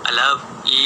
അല്ല ഈ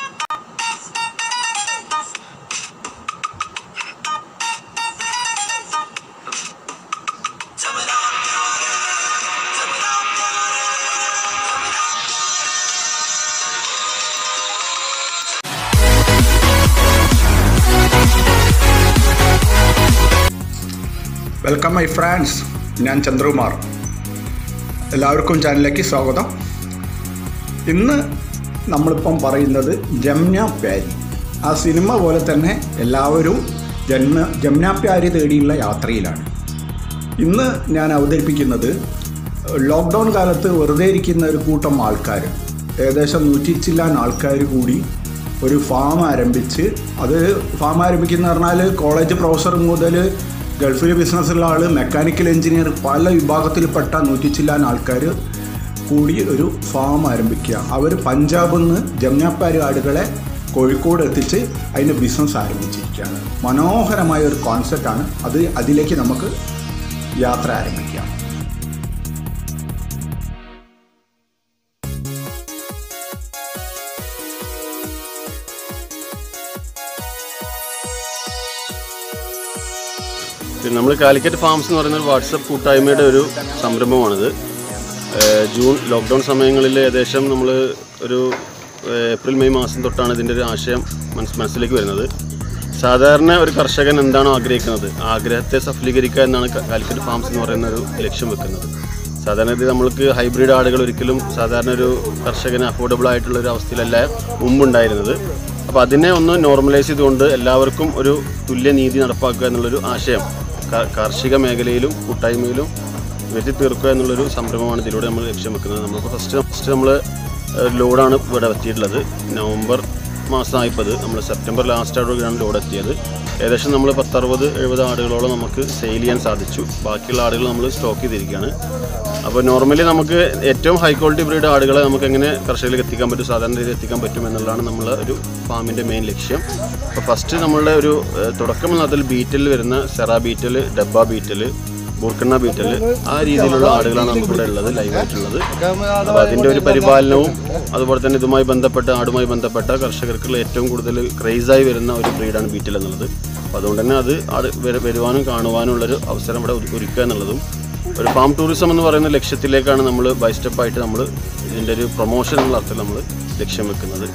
welcome my friends ഞാൻ ചന്ദ്രകുമാർ എല്ലാവർക്കും ചാനലിലേക്ക് സ്വാഗതം ഇന്ന് നമ്മളിപ്പം പറയുന്നത് ജംന പ്യാരി ആ സിനിമ പോലെ തന്നെ എല്ലാവരും ജന്മ ജംന പ്യാരി തേടിയുള്ള യാത്രയിലാണ് ഇന്ന് ഞാൻ അവതരിപ്പിക്കുന്നത് ലോക്ക്ഡൗൺ കാലത്ത് വെറുതെ ഇരിക്കുന്ന ഒരു കൂട്ടം ആൾക്കാർ ഏകദേശം നൂറ്റി ചില്ലാൻ ആൾക്കാർ കൂടി ഒരു ഫാം ആരംഭിച്ച് അത് ഫാം ആരംഭിക്കുന്ന പറഞ്ഞാൽ കോളേജ് പ്രൊഫസർ മുതൽ ഗൾഫിൽ ബിസിനസ്സുള്ള ആൾ മെക്കാനിക്കൽ എഞ്ചിനീയർ പല വിഭാഗത്തിൽപ്പെട്ട നൂറ്റി ചില്ലാൻ ആൾക്കാർ കൂടി ഒരു ഫാം ആരംഭിക്കുക അവർ പഞ്ചാബിൽ നിന്ന് ജംനാപ്പാരി ആടുകളെ കോഴിക്കോട് എത്തിച്ച് അതിൻ്റെ ബിസിനസ് ആരംഭിച്ചിരിക്കുകയാണ് മനോഹരമായ ഒരു കോൺസെപ്റ്റാണ് അത് അതിലേക്ക് നമുക്ക് യാത്ര ആരംഭിക്കാം പിന്നെ നമ്മൾ കാലിക്കറ്റ് ഫാംസ് എന്ന് പറയുന്ന ഒരു വാട്സപ്പ് കൂട്ടായ്മയുടെ ഒരു സംരംഭമാണിത് ഏഹ് ജൂൺ ലോക്ക്ഡൗൺ സമയങ്ങളിൽ ഏകദേശം നമ്മൾ ഒരു ഏഹ് ഏപ്രിൽ മെയ് മാസം തൊട്ടാണ് ഇതിൻ്റെ ഒരു ആശയം മനസ് മനസ്സിലേക്ക് വരുന്നത് സാധാരണ ഒരു കർഷകൻ എന്താണോ ആഗ്രഹിക്കുന്നത് ആ ആഗ്രഹത്തെ സഫലീകരിക്കുക എന്നാണ് ക- കാലിക്കറ്റ് ഫാംസ് എന്ന് പറയുന്ന ഒരു ലക്ഷ്യം വെക്കുന്നത് സാധാരണ ഇത് നമ്മൾക്ക് ഹൈബ്രിഡ് ആടുകൾ ഒരിക്കലും സാധാരണ ഒരു കർഷകന് അഫോർഡബിൾ ആയിട്ടുള്ള ഒരു അവസ്ഥയിലല്ല മുമ്പുണ്ടായിരുന്നത് അപ്പോൾ അതിനെ ഒന്ന് നോർമലൈസ് ചെയ്തുകൊണ്ട് എല്ലാവർക്കും ഒരു തുല്യനീതി നടപ്പാക്കുക എന്നുള്ളൊരു ആശയം ക- കാർഷിക മേഖലയിലും കൂട്ടായ്മയിലും വെറ്റി തീർക്കുക എന്നുള്ളൊരു സംരംഭമാണ് ഇതിലൂടെ നമ്മൾ ലക്ഷ്യം വെക്കുന്നത് നമ്മളിപ്പോൾ ഫസ്റ്റ് ഫസ്റ്റ് നമ്മൾ ലോഡാണ് ഇവിടെ എത്തിയിട്ടുള്ളത് നവംബർ മാസമായപ്പോൾ നമ്മൾ സെപ്റ്റംബർ ലാസ്റ്റോടെയാണ് ലോഡ് എത്തിയത് ഏകദേശം നമ്മൾ പത്തറുപത് എഴുപത് ആടുകളോളം നമുക്ക് സെയിൽ ചെയ്യാൻ സാധിച്ചു ബാക്കിയുള്ള ആടുകൾ നമ്മൾ സ്റ്റോക്ക് ചെയ്തിരിക്കുകയാണ് അപ്പോൾ നോർമലി നമുക്ക് ഏറ്റവും ഹൈ ക്വാളിറ്റി ബ്രീഡ് ആടുകളെ നമുക്ക് എങ്ങനെ കർഷകരിലേക്ക് എത്തിക്കാൻ പറ്റും സാധാരണ രീതിയിൽ എത്തിക്കാൻ പറ്റും എന്നുള്ളതാണ് നമ്മളെ ഒരു ഫാമിൻ്റെ മെയിൻ ലക്ഷ്യം അപ്പോൾ ഫസ്റ്റ് നമ്മളുടെ ഒരു ഏഹ്, തുടക്കം അതിൽ ബീറ്റിൽ വരുന്ന സെറ ബീറ്റൽ ഡബ്ബ ബീറ്റൽ ബൂർക്കണ്ണ ബീറ്റൽ ആ രീതിയിലുള്ള ആടുകളാണ് നമുക്കിവിടെ ഉള്ളത് ലൈവായിട്ടുള്ളത് അപ്പോൾ അതിൻ്റെ ഒരു പരിപാലനവും അതുപോലെ തന്നെ ഇതുമായി ബന്ധപ്പെട്ട ആടുമായി ബന്ധപ്പെട്ട കർഷകർക്കുള്ള ഏറ്റവും കൂടുതൽ ക്രേസായി വരുന്ന ഒരു ബ്രീഡാണ് ബീറ്റൽ എന്നുള്ളത് അപ്പോൾ അതുകൊണ്ട് തന്നെ അത് ആട് വര- വരുവാനും കാണുവാനും ഉള്ളൊരു അവസരം ഇവിടെ ഒരു- ഒരുക്കുക എന്നുള്ളതും ഒരു ഫാം ടൂറിസം എന്ന് പറയുന്ന ലക്ഷ്യത്തിലേക്കാണ് നമ്മൾ ബൈ സ്റ്റെപ്പായിട്ട് നമ്മൾ ഇതിൻ്റെ ഒരു പ്രൊമോഷൻ എന്നുള്ള അർത്ഥത്തിൽ നമ്മൾ ലക്ഷ്യം വെക്കുന്നത്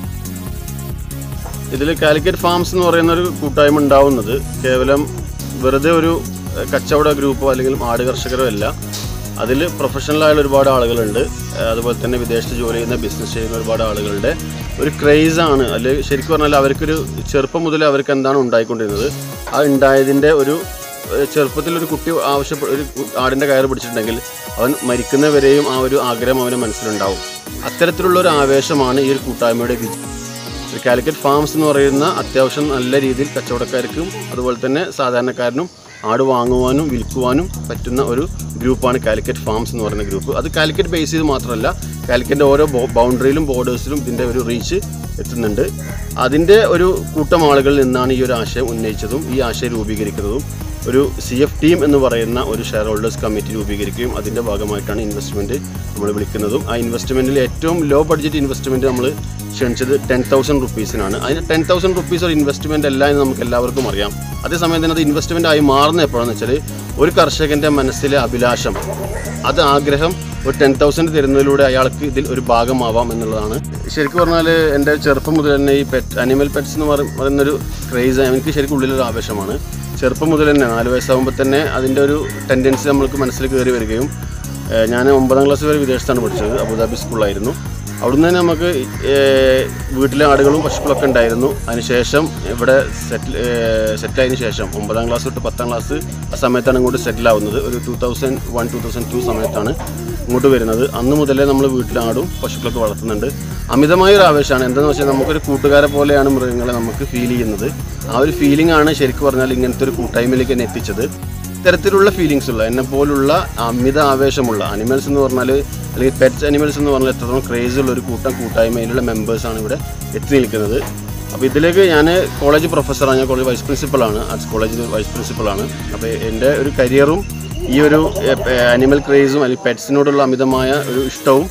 ഇതിൽ കാലിക്കറ്റ് ഫാംസ് എന്ന് പറയുന്ന ഒരു കൂട്ടായ്മ ഉണ്ടാവുന്നത് കേവലം വെറുതെ ഒരു ഏഹ്, കച്ചവട ഗ്രൂപ്പോ അല്ലെങ്കിൽ ആട് കർഷകരോ അല്ല അതിൽ പ്രൊഫഷണലായ ഒരുപാട് ആളുകളുണ്ട് ഏഹ്, അതുപോലെ തന്നെ വിദേശത്ത് ജോലി ചെയ്യുന്ന ബിസിനസ് ചെയ്യുന്ന ഒരുപാട് ആളുകളുടെ ഒരു ക്രേസാണ് അല്ലെങ്കിൽ ശരിക്കും പറഞ്ഞാൽ അവർക്കൊരു ചെറുപ്പം മുതൽ അവർക്ക് എന്താണ് ഉണ്ടായിക്കൊണ്ടിരുന്നത് ആ ഉണ്ടായതിൻ്റെ ഒരു ഏഹ്, ചെറുപ്പത്തിൽ ഒരു കുട്ടി ആവശ്യപ്പെട്ട ഒരു കു- ആടിൻ്റെ കയറ് പിടിച്ചിട്ടുണ്ടെങ്കിൽ അവൻ മരിക്കുന്നവരെയും ആ ഒരു ആഗ്രഹം അവൻ്റെ മനസ്സിലുണ്ടാവും അത്തരത്തിലുള്ള ഒരു ആവേശമാണ് ഈ ഒരു കൂട്ടായ്മയുടെ വിജയം ഒരു കാലിക്കറ്റ് ഫാംസ് എന്ന് പറയുന്ന അത്യാവശ്യം നല്ല രീതിയിൽ കച്ചവടക്കാർക്കും അതുപോലെ തന്നെ സാധാരണക്കാരനും ആട് വാങ്ങുവാനും വിൽക്കുവാനും പറ്റുന്ന ഒരു ഗ്രൂപ്പാണ് കാലിക്കറ്റ് ഫാംസ് എന്ന് പറയുന്ന ഗ്രൂപ്പ് അത് കാലിക്കറ്റ് ബേസ് ചെയ്ത് മാത്രമല്ല കാലിക്കറ്റിൻ്റെ ഓരോ ബൗണ്ടറിയിലും ബോർഡേഴ്സിലും ഇതിൻ്റെ ഒരു റീച്ച് എത്തുന്നുണ്ട് അതിൻ്റെ ഒരു കൂട്ടം ആളുകളിൽ നിന്നാണ് ഈ ഒരു ആശയം ഉന്നയിച്ചതും ഈ ആശയം രൂപീകരിക്കുന്നതും ഒരു സി എഫ് ടീം എന്ന് പറയുന്ന ഒരു ഷെയർ ഹോൾഡേഴ്സ് കമ്മിറ്റി രൂപീകരിക്കുകയും അതിൻ്റെ ഭാഗമായിട്ടാണ് ഇൻവെസ്റ്റ്മെൻറ്റ് നമ്മൾ വിളിക്കുന്നതും ആ ഇൻവെസ്റ്റ്മെൻറ്റിൽ ഏറ്റവും ലോ ബഡ്ജറ്റ് ഇൻവെസ്റ്റ്മെൻറ്റ് നമ്മൾ ക്ഷണിച്ചത് ടെൻ തൗസൻഡ് റുപ്പീസിനാണ് അതിന് ടെൻ തൗസൻഡ് റുപ്പീസ് ഒരു ഇൻവെസ്റ്റ്മെൻറ്റ് അല്ല എന്ന് നമുക്ക് എല്ലാവർക്കും അറിയാം അതേസമയം തന്നെ അത് ഇൻവെസ്റ്റ്മെൻ്റ് ആയി മാറുന്ന എപ്പോഴാണെന്ന് വെച്ചാൽ ഒരു കർഷകൻ്റെ മനസ്സിലെ അഭിലാഷം അത് ആഗ്രഹം ഒരു ടെൻ തൗസൻഡ് തരുന്നതിലൂടെ അയാൾക്ക് ഇതിൽ ഒരു ഭാഗമാവാം എന്നുള്ളതാണ് ശരിക്കും പറഞ്ഞാൽ എൻ്റെ ചെറുപ്പം മുതൽ തന്നെ ഈ പെറ്റ് അനിമൽ പെറ്റ്സ് എന്ന് പറ- പറയുന്നൊരു ക്രേസ് എനിക്ക് ശരിക്കും ഉള്ളിലൊരു ആവേശമാണ് ചെറുപ്പം മുതൽ തന്നെ നാല് വയസ്സാകുമ്പോൾ തന്നെ അതിൻ്റെ ഒരു ടെൻഡൻസി നമ്മൾക്ക് മനസ്സിൽ കയറി വരികയും ഏഹ് ഞാൻ ഒമ്പതാം ക്ലാസ് വരെ വിദേശത്താണ് പഠിച്ചത് അബുദാബി സ്കൂളിലായിരുന്നു അവിടുന്ന് തന്നെ നമുക്ക് ഏഹ് വീട്ടിലെ ആടുകളും പശുക്കളൊക്കെ ഉണ്ടായിരുന്നു അതിനുശേഷം ഇവിടെ സെറ്റിൽ സെറ്റിലായതിനു ശേഷം ഒമ്പതാം ക്ലാസ് തൊട്ട് പത്താം ക്ലാസ് ആ സമയത്താണ് ഇങ്ങോട്ട് സെറ്റിൽ ആവുന്നത് ഒരു two thousand one two thousand two സമയത്താണ് ഇങ്ങോട്ട് വരുന്നത് അന്ന് മുതലേ നമ്മൾ വീട്ടിൽ ആടും പശുക്കളൊക്കെ വളർത്തുന്നുണ്ട് അമിതമായ ഒരു ആവേശമാണ് എന്താണെന്ന് വെച്ചാൽ നമുക്കൊരു കൂട്ടുകാരെ പോലെയാണ് മൃഗങ്ങളെ നമുക്ക് ഫീൽ ചെയ്യുന്നത് ആ ഒരു ഫീലിംഗ് ആണ് ശരിക്കും പറഞ്ഞാൽ ഇങ്ങനത്തെ ഒരു കൂട്ടായ്മയിലേക്ക് എന്നെ എത്തിച്ചത് ഇത്തരത്തിലുള്ള ഫീലിങ്സ് ഉള്ള എന്നെ പോലുള്ള അമിത ആവേശമുള്ള അനിമൽസ് എന്ന് പറഞ്ഞാൽ അല്ലെങ്കിൽ പെറ്റ്സ് അനിമൽസ് എന്ന് പറഞ്ഞാൽ എത്രത്തോളം ക്രേസ് ഉള്ള ഒരു കൂട്ടം കൂട്ടായ്മയിലുള്ള മെമ്പേഴ്സാണ് ഇവിടെ എത്തി നിൽക്കുന്നത് അപ്പോൾ ഇതിലേക്ക് ഞാൻ കോളേജ് പ്രൊഫസറാണ് ഞാൻ കോളേജ് വൈസ് പ്രിൻസിപ്പളാണ് ആർട്സ് കോളേജിൽ വൈസ് പ്രിൻസിപ്പളാണ് അപ്പോൾ എൻ്റെ ഒരു കരിയറും ഈ ഒരു അനിമൽ ക്രേസും അല്ലെങ്കിൽ പെറ്റ്സിനോടുള്ള അമിതമായ ഒരു ഇഷ്ടവും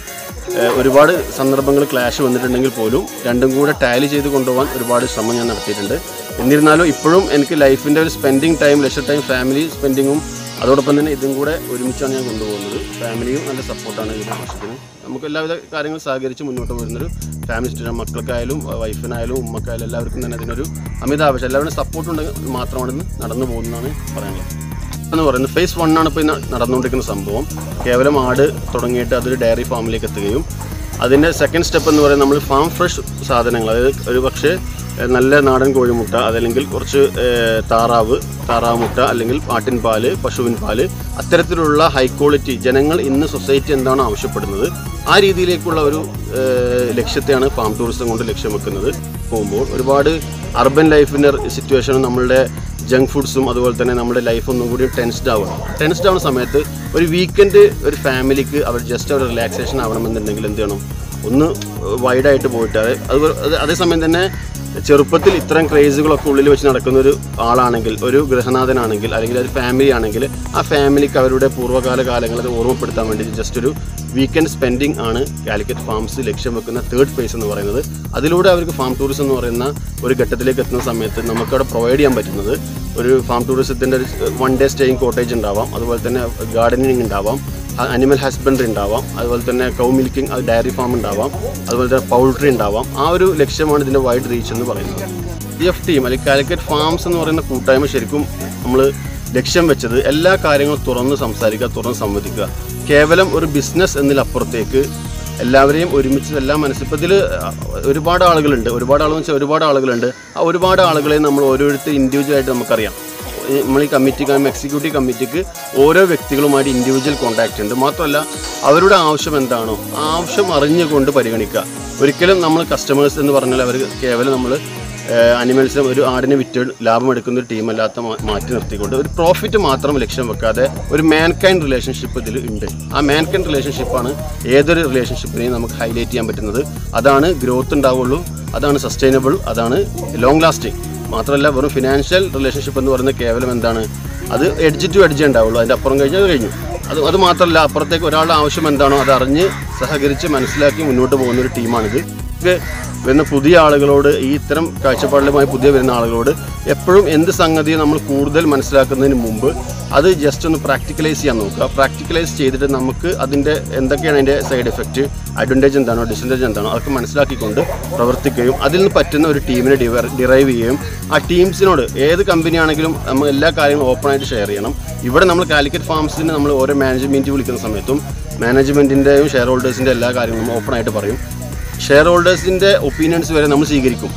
ഏഹ് ഒരുപാട് സന്ദർഭങ്ങൾ ക്ലാഷ് വന്നിട്ടുണ്ടെങ്കിൽ പോലും രണ്ടും കൂടെ ടാലി ചെയ്ത് കൊണ്ടുപോകാൻ ഒരുപാട് ശ്രമം ഞാൻ നടത്തിയിട്ടുണ്ട് എന്നിരുന്നാലും ഇപ്പോഴും എനിക്ക് ലൈഫിൻ്റെ ഒരു spending time leisure time family സ്പെൻഡിങ്ങും അതോടൊപ്പം തന്നെ ഇതും കൂടെ ഒരുമിച്ചാണ് ഞാൻ കൊണ്ടുപോകുന്നത് ഫാമിലിയും നല്ല സപ്പോർട്ടാണ് ഇതിന് ആവശ്യത്തിന് നമുക്ക് എല്ലാവിധ കാര്യങ്ങളും സഹകരിച്ച് മുന്നോട്ട് വരുന്നൊരു ഫാമിലി സ്റ്റുഡൻറ്റ് മക്കൾക്കായാലും വൈഫിനായാലും ഉമ്മക്കായാലും എല്ലാവർക്കും തന്നെ അതിനൊരു അമിത ആവശ്യം എല്ലാവരും സപ്പോർട്ട് ഉണ്ടെങ്കിൽ മാത്രമാണ് ഇത് നടന്നു പോകുന്നതാണ് പറയാനുള്ളത് എന്ന് പറയുന്നത് ഫേസ് വൺ ആണ് ഇപ്പോൾ ഇന്ന് നടന്നുകൊണ്ടിരിക്കുന്ന സംഭവം കേവലം ആട് തുടങ്ങിയിട്ട് അതൊരു ഡയറി ഫാമിലേക്ക് എത്തുകയും അതിൻ്റെ സെക്കൻഡ് സ്റ്റെപ്പ് എന്ന് പറയുന്നത് നമ്മൾ ഫാം ഫ്രഷ് സാധനങ്ങൾ അതായത് ഒരു പക്ഷേ ഏഹ്, നല്ല നാടൻ കോഴിമുട്ട അതല്ലെങ്കിൽ കുറച്ച് ഏഹ്, താറാവ് താറാവ് മുട്ട അല്ലെങ്കിൽ ആട്ടിൻ പാല് പശുവിൻ പാല് അത്തരത്തിലുള്ള ഹൈ ക്വാളിറ്റി ജനങ്ങൾ ഇന്ന് സൊസൈറ്റി എന്താണ് ആവശ്യപ്പെടുന്നത് ആ രീതിയിലേക്കുള്ള ഒരു ഏഹ്, ലക്ഷ്യത്തെയാണ് ഫാം ടൂറിസം കൊണ്ട് ലക്ഷ്യം വെക്കുന്നത് പോകുമ്പോൾ ഒരുപാട് അർബൻ ലൈഫിൻ്റെ സിറ്റുവേഷനും നമ്മളുടെ ജങ്ക് ഫുഡ്സും അതുപോലെ തന്നെ നമ്മുടെ ലൈഫ് ഒന്നും കൂടി ടെൻസ്ഡ് ആവണം ടെൻസ്ഡ് ആവുന്ന സമയത്ത് ഒരു വീക്കെൻഡ് ഒരു ഫാമിലിക്ക് അവർ ജസ്റ്റ് ഒരു റിലാക്സേഷൻ ആവണമെന്നുണ്ടെങ്കിൽ എന്ത് ചെയ്യണം ഒന്ന് വൈഡായിട്ട് പോയിട്ട് അത് അതുപോലെ അത് അതേസമയം തന്നെ ചെറുപ്പത്തിൽ ഇത്തരം ക്രേസുകളൊക്കെ ഉള്ളിൽ വെച്ച് നടക്കുന്ന ഒരു ആളാണെങ്കിൽ ഒരു ഗൃഹനാഥനാണെങ്കിൽ അല്ലെങ്കിൽ ഒരു ഫാമിലി ആണെങ്കിൽ ആ ഫാമിലിക്ക് അവരുടെ പൂർവ്വകാല കാലങ്ങളെ ഓർമ്മപ്പെടുത്താൻ വേണ്ടി ജസ്റ്റ് ഒരു വീക്കെൻഡ് സ്പെൻഡിങ് ആണ് കാലിക്കറ്റ് ഫാംസ് ലക്ഷ്യം വെക്കുന്ന തേർഡ് ഫേസ് എന്ന് പറയുന്നത് അതിലൂടെ അവർക്ക് ഫാം ടൂറിസം എന്ന് പറയുന്ന ഒരു ഘട്ടത്തിലേക്ക് എത്തുന്ന സമയത്ത് നമുക്കവിടെ പ്രൊവൈഡ് ചെയ്യാൻ പറ്റുന്നത് ഒരു ഫാം ടൂറിസത്തിൻ്റെ ഒരു വൺ ഡേ സ്റ്റേയിങ് കോട്ടേജ് ഉണ്ടാവാം അതുപോലെ തന്നെ ഗാർഡനിങ് ഉണ്ടാവാം അനിമൽ ഹസ്ബൻഡറി ഉണ്ടാവാം അതുപോലെ തന്നെ കൗ മിൽക്കിംഗ് അത് ഡയറി ഫാം ഉണ്ടാവാം അതുപോലെ തന്നെ പൗൾട്രി ഉണ്ടാവാം ആ ഒരു ലക്ഷ്യമാണ് ഇതിൻ്റെ വൈഡ് റീച്ച് എന്ന് പറയുന്നത് സി എഫ് ടീം അല്ലെങ്കിൽ കാലിക്കറ്റ് ഫാംസ് എന്ന് പറയുന്ന കൂട്ടായ്മ ശരിക്കും നമ്മൾ ലക്ഷ്യം വെച്ചത് എല്ലാ കാര്യങ്ങളും തുറന്ന് സംസാരിക്കുക തുറന്ന് സംവദിക്കുക കേവലം ഒരു ബിസിനസ് എന്നതിലപ്പുറത്തേക്ക് എല്ലാവരെയും ഒരുമിച്ച് എല്ലാം മനസ്സിപ്പത്തിൽ ഒരുപാട് ആളുകളുണ്ട് ഒരുപാട് ആളുകൾ വെച്ചാൽ ഒരുപാട് ആളുകളുണ്ട് ആ ഒരുപാട് ആളുകളെ നമ്മൾ ഓരോരുത്തർ ഇൻഡിവിജ്വലായിട്ട് നമുക്കറിയാം ഈ നമ്മൾ ഈ കമ്മിറ്റിക്ക് എക്സിക്യൂട്ടീവ് കമ്മിറ്റിക്ക് ഓരോ വ്യക്തികളുമായിട്ട് ഇൻഡിവിജ്വൽ കോൺടാക്റ്റ് ഉണ്ട് മാത്രമല്ല അവരുടെ ആവശ്യം എന്താണോ ആ ആവശ്യം അറിഞ്ഞുകൊണ്ട് പരിഗണിക്കുക ഒരിക്കലും നമ്മൾ കസ്റ്റമേഴ്സ് എന്ന് പറഞ്ഞാൽ അവർ കേവലം നമ്മൾ അനിമൽസിനെ ഒരു ആടിനെ വിറ്റ് ലാഭം എടുക്കുന്ന ഒരു ടീമല്ലാത്ത മാ- മാറ്റി നിർത്തിക്കൊണ്ട് ഒരു പ്രോഫിറ്റ് മാത്രം ലക്ഷ്യം വെക്കാതെ ഒരു മാൻ കൈൻഡ് റിലേഷൻഷിപ്പ് ഇതിൽ ഉണ്ട് ആ മാൻ കൈൻഡ് റിലേഷൻഷിപ്പാണ് ഏതൊരു റിലേഷൻഷിപ്പിനെയും നമുക്ക് ഹൈലൈറ്റ് ചെയ്യാൻ പറ്റുന്നത് അതാണ് ഗ്രോത്ത് ഉണ്ടാവുള്ളൂ അതാണ് സസ്റ്റൈനബിൾ അതാണ് ലോങ് ലാസ്റ്റിംഗ് മാത്രമല്ല വെറും ഫിനാൻഷ്യൽ റിലേഷൻഷിപ്പ് എന്ന് പറയുന്നത് കേവലം എന്താണ് അത് എഡ്ജ് ടു എഡ്ജ് ഉണ്ടാവുള്ളൂ അതിൻ്റെ അപ്പുറം കഴിഞ്ഞാൽ അത് കഴിഞ്ഞു അത് അത് മാത്രമല്ല അപ്പുറത്തേക്ക് ഒരാളുടെ ആവശ്യം എന്താണോ അത് അറിഞ്ഞ് സഹകരിച്ച് മനസ്സിലാക്കി മുന്നോട്ട് പോകുന്ന ഒരു ടീമാണിത് ഇത് വരുന്ന പുതിയ ആളുകളോട് ഈ ഇത്തരം കാഴ്ചപ്പാടിലുമായി പുതിയ വരുന്ന ആളുകളോട് എപ്പോഴും എന്ത് സംഗതിയും നമ്മൾ കൂടുതൽ മനസ്സിലാക്കുന്നതിന് മുമ്പ് അത് ജസ്റ്റ് ഒന്ന് പ്രാക്ടിക്കലൈസ് ചെയ്യാൻ നോക്കുക പ്രാക്ടിക്കലൈസ് ചെയ്തിട്ട് നമുക്ക് അതിൻ്റെ എന്തൊക്കെയാണ് അതിൻ്റെ സൈഡ് എഫക്റ്റ് അഡ്വാൻറ്റേജ് എന്താണോ ഡിസഡ്വാൻറ്റേജ് എന്താണോ അതൊക്കെ മനസ്സിലാക്കിക്കൊണ്ട് പ്രവർത്തിക്കുകയും അതിൽ നിന്ന് പറ്റുന്ന ഒരു ടീമിനെ ഡിറൈവ് ചെയ്യുകയും ആ ടീംസിനോട് ഏത് കമ്പനി ആണെങ്കിലും നമ്മൾ എല്ലാ കാര്യങ്ങളും ഓപ്പണായിട്ട് ഷെയർ ചെയ്യണം ഇവിടെ നമ്മൾ കാലിക്കറ്റ് ഫാംസിന് നമ്മൾ ഓരോ മാനേജ്മെൻറ്റ് വിളിക്കുന്ന സമയത്തും മാനേജ്മെൻറ്റിൻ്റെയും ഷെയർ ഹോൾഡേഴ്സിൻ്റെ എല്ലാ കാര്യങ്ങളും ഓപ്പണായിട്ട് പറയും ഷെയർ ഹോൾഡേഴ്സിൻ്റെ ഒപ്പീനിയൻസ് വരെ നമ്മൾ സ്വീകരിക്കും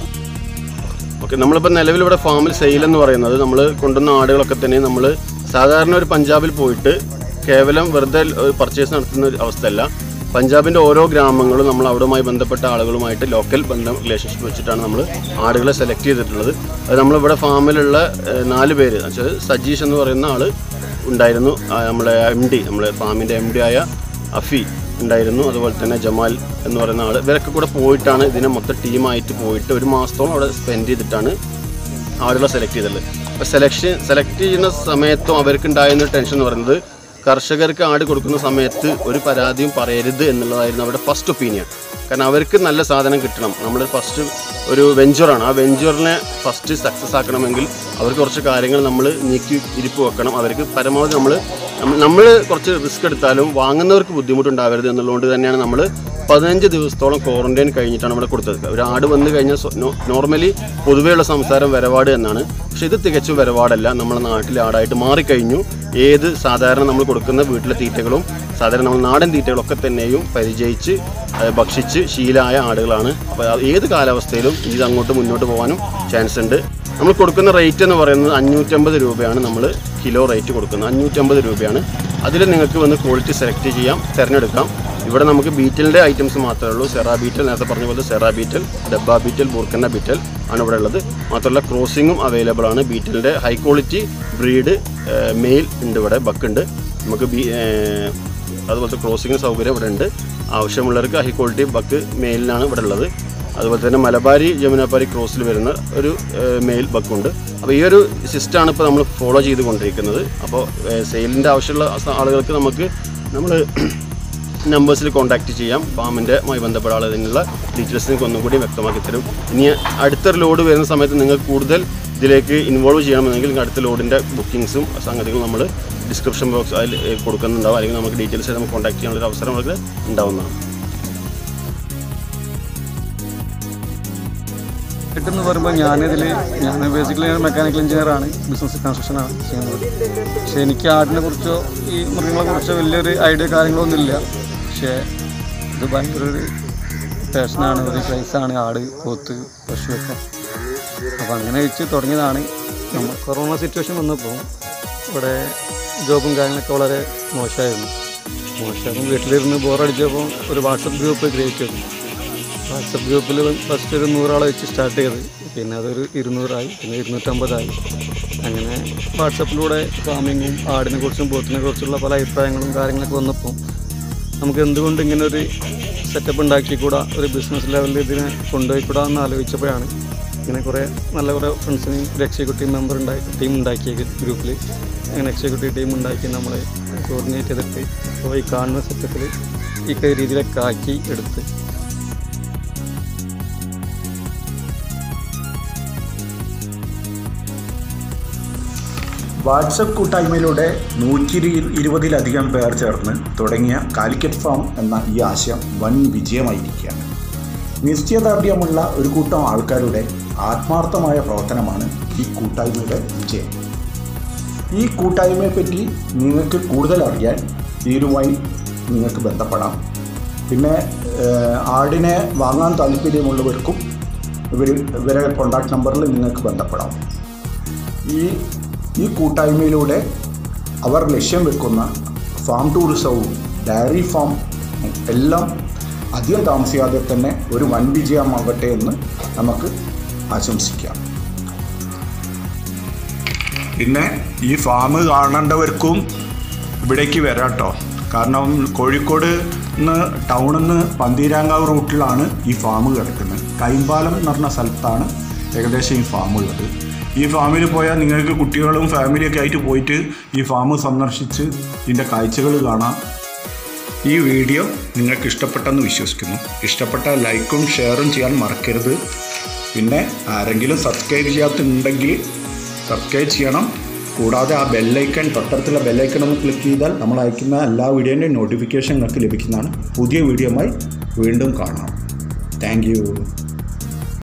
ഓക്കെ നമ്മളിപ്പോൾ നിലവിൽ ഇവിടെ ഫാമിൽ സെയിൽ എന്ന് പറയുന്നത് നമ്മൾ കൊണ്ടുവന്ന ആടുകളൊക്കെ തന്നെ നമ്മൾ സാധാരണ ഒരു പഞ്ചാബിൽ പോയിട്ട് കേവലം വെറുതെ പർച്ചേസ് നടത്തുന്ന ഒരു അവസ്ഥയല്ല പഞ്ചാബിൻ്റെ ഓരോ ഗ്രാമങ്ങളും നമ്മൾ അവിടുമായി ബന്ധപ്പെട്ട ആളുകളുമായിട്ട് ലോക്കൽ ബന്ധം റിലേഷൻഷിപ്പ് വെച്ചിട്ടാണ് നമ്മൾ ആടുകളെ സെലക്ട് ചെയ്തിട്ടുള്ളത് അത് നമ്മളിവിടെ ഫാമിലുള്ള ഏഹ്, നാല് പേര് വെച്ചാൽ സജീഷ് എന്ന് പറയുന്ന ആൾ ഉണ്ടായിരുന്നു ആ, നമ്മളെ എം ഡി നമ്മളെ ഫാമിൻ്റെ എം ഡി ആയ അഫി ഉണ്ടായിരുന്നു അതുപോലെ തന്നെ ജമാൽ എന്ന് പറയുന്ന ആൾ ഇവരൊക്കെ കൂടെ പോയിട്ടാണ് ഇതിനെ മൊത്തം ടീമായിട്ട് പോയിട്ട് ഒരു മാസത്തോളം അവിടെ സ്പെൻഡ് ചെയ്തിട്ടാണ് ആളുകളെ സെലക്ട് ചെയ്തത് അപ്പോൾ സെലക്ഷൻ സെലക്ട് ചെയ്യുന്ന സമയത്തും അവർക്ക് ഉണ്ടായിരുന്ന ഒരു ടെൻഷൻ എന്ന് പറയുന്നത് കർഷകർക്ക് ആട് കൊടുക്കുന്ന സമയത്ത് ഒരു പരാതിയും പറയരുത് എന്നുള്ളതായിരുന്നു അവരുടെ ഫസ്റ്റ് ഒപ്പീനിയൻ കാരണം അവർക്ക് നല്ല സാധനം കിട്ടണം നമ്മൾ ഫസ്റ്റ് ഒരു വെഞ്ചറാണ് ആ വെഞ്ചറിനെ ഫസ്റ്റ് സക്സസ് ആക്കണമെങ്കിൽ അവർക്ക് കുറച്ച് കാര്യങ്ങൾ നമ്മൾ നീക്കി ഇരിപ്പ് വെക്കണം അവർക്ക് പരമാവധി നമ്മൾ നമ്മൾ കുറച്ച് റിസ്ക് എടുത്താലും വാങ്ങുന്നവർക്ക് ബുദ്ധിമുട്ടുണ്ടാവരുത് എന്നുള്ളതുകൊണ്ട് തന്നെയാണ് നമ്മൾ പതിനഞ്ച് ദിവസത്തോളം ക്വാറന്റൈൻ കഴിഞ്ഞിട്ടാണ് ഇവിടെ കൊടുത്തത് ഒരു ആട് വന്നു കഴിഞ്ഞാൽ നോർമലി പൊതുവെയുള്ള സംസാരം വരവാട് എന്നാണ് പക്ഷെ ഇത് തികച്ചും വരവാടല്ല നമ്മുടെ നാട്ടിലെ ആടായിട്ട് മാറിക്കഴിഞ്ഞു ഏത് സാധാരണ നമ്മൾ കൊടുക്കുന്ന വീട്ടിലെ തീറ്റകളും സാധാരണ നമ്മൾ നാടൻ തീറ്റകളൊക്കെ തന്നെയും പരിചയിച്ച് അത് ഭക്ഷിച്ച് ശീലമായ ആടുകളാണ് അപ്പോൾ ഏത് കാലാവസ്ഥയിലും ഇത് അങ്ങോട്ട് മുന്നോട്ട് പോകാനും ചാൻസ് ഉണ്ട് നമ്മൾ കൊടുക്കുന്ന റേറ്റ് എന്ന് പറയുന്നത് അഞ്ഞൂറ്റമ്പത് രൂപയാണ് നമ്മൾ കിലോ റേറ്റ് കൊടുക്കുന്നത് അഞ്ഞൂറ്റമ്പത് രൂപയാണ് അതിൽ നിങ്ങൾക്ക് വന്ന് ക്വാളിറ്റി സെലക്ട് ചെയ്യാം തിരഞ്ഞെടുക്കാം ഇവിടെ നമുക്ക് ബീറ്റലിൻ്റെ ഐറ്റംസ് മാത്രമേ ഉള്ളൂ സെറാ ബീറ്റൽ നേരത്തെ പറഞ്ഞ പോലെ സെറാ ബീറ്റൽ ഡബ്ബ ബീറ്റൽ ബൂർക്കന്ന ബീറ്റൽ ആണ് ഇവിടെ ഉള്ളത് മാത്രമല്ല ക്രോസിങ്ങും അവൈലബിൾ ആണ് ബീറ്റലിൻ്റെ ഹൈ ക്വാളിറ്റി ബ്രീഡ് മെയിൽ ഉണ്ട് ഇവിടെ ബക്കുണ്ട് നമുക്ക് ബി ഏഹ്, അതുപോലത്തെ ക്രോസിങ് സൗകര്യം ഇവിടെ ഉണ്ട് ആവശ്യമുള്ളവർക്ക് ഹൈ ക്വാളിറ്റി ബക്ക് മെയിലിനാണ് ഇവിടെ ഉള്ളത് അതുപോലെ തന്നെ മലബാരി ജമുനാപ്പാരി ക്രോസിൽ വരുന്ന ഒരു മെയിൽ ബക്കുണ്ട് അപ്പോൾ ഈ ഒരു സിസ്റ്റമാണ് ഇപ്പോൾ നമ്മൾ ഫോളോ ചെയ്തുകൊണ്ടിരിക്കുന്നത് അപ്പോൾ സെയിലിൻ്റെ ആവശ്യമുള്ള സ- ആളുകൾക്ക് നമുക്ക് നമ്മൾ നമ്പേഴ്സിൽ കോൺടാക്റ്റ് ചെയ്യാം ഫാമിൻ്റെമായി ബന്ധപ്പെടാൻ അതിനുള്ള ഡീറ്റെയിൽസ് നിങ്ങൾക്ക് ഒന്നും കൂടി വ്യക്തമാക്കി തരും ഇനി അടുത്തൊരു ലോഡ് വരുന്ന സമയത്ത് നിങ്ങൾക്ക് കൂടുതൽ ഇതിലേക്ക് ഇൻവോൾവ് ചെയ്യണമെങ്കിൽ നിങ്ങൾക്ക് അടുത്ത ലോഡിൻ്റെ ബുക്കിംഗ്സും സംഗതികളും നമ്മൾ ഡിസ്ക്രിപ്ഷൻ ബോക്സ് അതിൽ കൊടുക്കുന്നുണ്ടാവും അല്ലെങ്കിൽ നമുക്ക് ഡീറ്റെയിൽസ് നമുക്ക് കോൺടാക്ട് ചെയ്യാനുള്ള ഒരു അവസരം നമുക്ക് ഉണ്ടാവുന്നതാണ് കിട്ടുമെന്ന് പറയുമ്പോൾ ഞാനിതിൽ ഞാൻ ബേസിക്കലി മെക്കാനിക്കൽ എഞ്ചിനീയറാണ് ബിസിനസ് കൺസ്ട്രക്ഷനാണ് ചെയ്യുന്നത് പക്ഷേ എനിക്ക് ആടിനെ കുറിച്ചോ ഈ മൃഗങ്ങളെ കുറിച്ചോ വലിയൊരു ഐഡിയ കാര്യങ്ങളൊന്നും ഇല്ല പക്ഷേ ഇത് ഭയങ്കര ഒരു പാഷനാണ് ഒരു ക്രൈസാണ് ആട് പോത്ത് പശുവൊക്കെ അപ്പോൾ അങ്ങനെ വെച്ച് തുടങ്ങിയതാണ് നമ്മൾ കൊറോണ സിറ്റുവേഷൻ വന്നപ്പോൾ ഇവിടെ ജോബും കാര്യങ്ങളൊക്കെ വളരെ മോശമായിരുന്നു മോശമായിരുന്നു വീട്ടിലിരുന്ന് ബോറടിച്ചപ്പോൾ ഒരു വാട്സപ്പ് ഗ്രൂപ്പ് ക്രിയേറ്റ് ചെയ്തു വാട്സപ്പ് ഗ്രൂപ്പിൽ ഫസ്റ്റ് ഒരു നൂറാളെ വെച്ച് സ്റ്റാർട്ട് ചെയ്ത് പിന്നെ അതൊരു ഇരുന്നൂറായി പിന്നെ ഇരുന്നൂറ്റമ്പതായി അങ്ങനെ വാട്സപ്പിലൂടെ ഫാമിങ്ങും ആടിനെ കുറിച്ചും പോത്തിനെ കുറിച്ചുള്ള പല അഭിപ്രായങ്ങളും കാര്യങ്ങളൊക്കെ വന്നപ്പോൾ നമുക്ക് എന്തുകൊണ്ട് ഇങ്ങനെ ഒരു സെറ്റപ്പ് ഉണ്ടാക്കിക്കൂടാ ഒരു ബിസിനസ് ലെവലിൽ ഇതിനെ കൊണ്ടുപോയിക്കൂടാ എന്ന് ആലോചിച്ചപ്പോഴാണ് ഇങ്ങനെ കുറേ നല്ല കുറേ ഫ്രണ്ട്സിനെയും ഒരു എക്സിക്യൂട്ടീവ് മെമ്പർ ഉണ്ടായി ടീം ഉണ്ടാക്കിയ ഗ്രൂപ്പിൽ അങ്ങനെ എക്സിക്യൂട്ടീവ് ടീം ഉണ്ടാക്കി നമ്മൾ കോർഡിനേറ്റ് ചെയ്തിട്ട് ഇപ്പോൾ ഈ കാണുന്ന സെറ്റപ്പിൽ ഈ രീതിയിലൊക്കെ ആക്കി എടുത്ത് വാട്സപ്പ് കൂട്ടായ്മയിലൂടെ നൂറ്റി ഇരുപതിലധികം പേർ ചേർന്ന് തുടങ്ങിയ കാലിക്കറ്റ് ഫാം എന്ന ഈ ആശയം വൻ വിജയമായിരിക്കുകയാണ് നിശ്ചയദാർഢ്യമുള്ള ഒരു കൂട്ടം ആൾക്കാരുടെ ആത്മാർത്ഥമായ പ്രവർത്തനമാണ് ഈ കൂട്ടായ്മയുടെ വിജയം ഈ കൂട്ടായ്മയെപ്പറ്റി നിങ്ങൾക്ക് കൂടുതൽ അറിയാൻ തീരുമായി നിങ്ങൾക്ക് ബന്ധപ്പെടാം പിന്നെ ഏഹ്, ആടിനെ വാങ്ങാൻ താല്പര്യമുള്ളവർക്കും ഇവർ ഇവരെ കോൺടാക്ട് നമ്പറിൽ നിങ്ങൾക്ക് ബന്ധപ്പെടാം ഈ ഈ കൂട്ടായ്മയിലൂടെ അവർ ലക്ഷ്യം വെക്കുന്ന ഫാം ടൂറിസവും ഡയറി ഫാം എല്ലാം അധികം താമസിയാതെ തന്നെ ഒരു വൻ വിജയമാകട്ടെ എന്ന് നമുക്ക് ആശംസിക്കാം പിന്നെ ഈ ഫാം കാണേണ്ടവർക്കും ഇവിടേക്ക് വരാം കേട്ടോ കാരണം കോഴിക്കോട് നിന്ന് ടൗണിൽ നിന്ന് പന്തീരാങ്കാവ് റൂട്ടിലാണ് ഈ ഫാം കിടക്കുന്നത് കൈമ്പാലം എന്ന് പറഞ്ഞ സ്ഥലത്താണ് ഏകദേശം ഈ ഫാം ഉള്ളത് ഈ ഫാമിൽ പോയാൽ നിങ്ങൾക്ക് കുട്ടികളും ഫാമിലിയൊക്കെ ആയിട്ട് പോയിട്ട് ഈ ഫാം സന്ദർശിച്ച് ഇതിൻ്റെ കാഴ്ചകൾ കാണാം ഈ വീഡിയോ നിങ്ങൾക്ക് ഇഷ്ടപ്പെട്ടെന്ന് വിശ്വസിക്കുന്നു ഇഷ്ടപ്പെട്ടാൽ ലൈക്കും ഷെയറും ചെയ്യാൻ മറക്കരുത് പിന്നെ ആരെങ്കിലും സബ്സ്ക്രൈബ് ചെയ്യാത്തുണ്ടെങ്കിൽ സബ്സ്ക്രൈബ് ചെയ്യണം കൂടാതെ ആ ബെല്ലൈക്കൺ തൊട്ടടുത്തുള്ള ബെല്ലൈക്കൺ ഒന്ന് ക്ലിക്ക് ചെയ്താൽ നമ്മൾ അയക്കുന്ന എല്ലാ വീഡിയോൻ്റെയും നോട്ടിഫിക്കേഷൻ നിങ്ങൾക്ക് ലഭിക്കുന്നതാണ് പുതിയ വീഡിയോയുമായി വീണ്ടും കാണാം താങ്ക്